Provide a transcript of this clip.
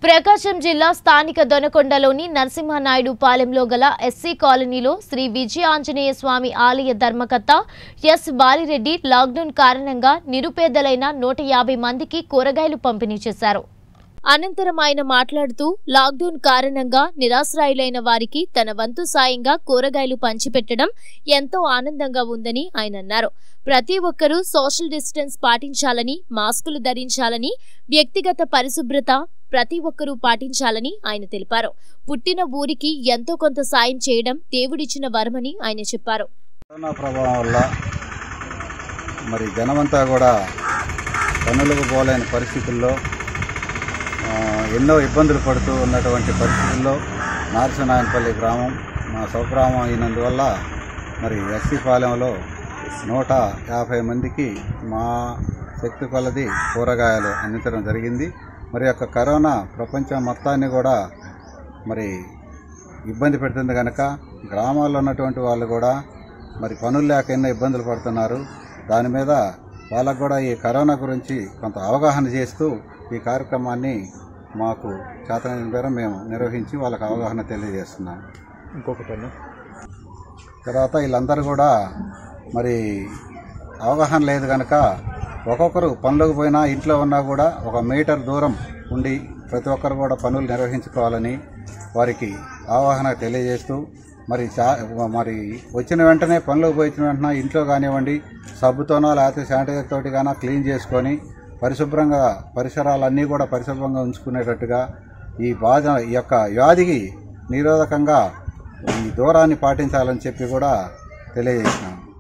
ప్రకాశం జిల్లా స్థానిక దొనకొండలోని నరసింహనాయుడు పాలెంలో గల ఎస్సీ కాలనీలో శ్రీ విజయాంజనేయ స్వామి ఆలయ ధర్మకర్త ఎస్ బాలిరెడ్డి లాక్డౌన్ కారణంగా నిరుపేదలైన నూట యాభై మందికి కూరగాయలు పంపిణీ చేశారు అనంతరం ఆయన మాట్లాడుతూ లాక్డౌన్ కారణంగా నిరాశ్రాయులైన వారికి తన వంతు సాయంగా కూరగాయలు పంచిపెట్టడం ఎంతో ఆనందంగా ఉందని ఆయన అన్నారు ప్రతి ఒక్కరూ సోషల్ డిస్టెన్స్ పాటించాలని మాస్కులు ధరించాలని వ్యక్తిగత పరిశుభ్రత ప్రతి ఒక్కరూ పాటించాలని ఆయన తెలిపారు పుట్టిన ఊరికి ఎంతో కొంత సాయం చేయడం దేవుడిచ్చిన వరమని ఆయన చెప్పారు కరోనా ప్రభావం వల్ల మరి జనమంతా కూడా పనులకు పోలేని పరిస్థితుల్లో ఆ, ఎన్నో ఇబ్బందులు పడుతూ ఉన్నటువంటి పరిస్థితుల్లో నారసింహనాయనపల్లి గ్రామం మా స్వగ్రామం అయినందువల్ల మరి ఎస్సీ పాలెంలో నూట యాభై మందికి మా శక్తి కొలది కూరగాయలు అందించడం జరిగింది మరి యొక్క కరోనా ప్రపంచం మొత్తాన్ని కూడా మరి ఇబ్బంది పెడుతుంది కనుక గ్రామాల్లో ఉన్నటువంటి వాళ్ళు కూడా మరి పనులు లేక ఎన్నో ఇబ్బందులు పడుతున్నారు దాని మీద వాళ్ళకు కూడా ఈ కరోనా గురించి కొంత అవగాహన చేస్తూ ఈ కార్యక్రమాన్ని మాకు చేతనైన పేరు మేము నిర్వహించి వాళ్ళకి అవగాహన తెలియజేస్తున్నాం ఇంకొకటి అన్న తర్వాత వీళ్ళందరూ కూడా మరి అవగాహన లేదు కనుక ఒక్కొక్కరు పనులకు పోయినా ఇంట్లో ఉన్నా కూడా ఒక మీటర్ దూరం ఉండి ప్రతి ఒక్కరు కూడా పనులు నిర్వహించుకోవాలని వారికి అవగాహన తెలియజేస్తూ మరి చా మరి వచ్చిన వెంటనే పనులకు పోయిన వెంటనే ఇంట్లో కానివ్వండి సబ్బుతోనో లేకపోతే శానిటైజర్ తోటి గానో క్లీన్ చేసుకొని పరిశుభ్రంగా పరిసరాలన్నీ కూడా పరిశుభ్రంగా ఉంచుకునేటట్టుగా ఈ బాధ ఈ యొక్క వ్యాధికి నిరోధకంగా ఈ దూరాన్ని పాటించాలని చెప్పి కూడా తెలియజేసినాం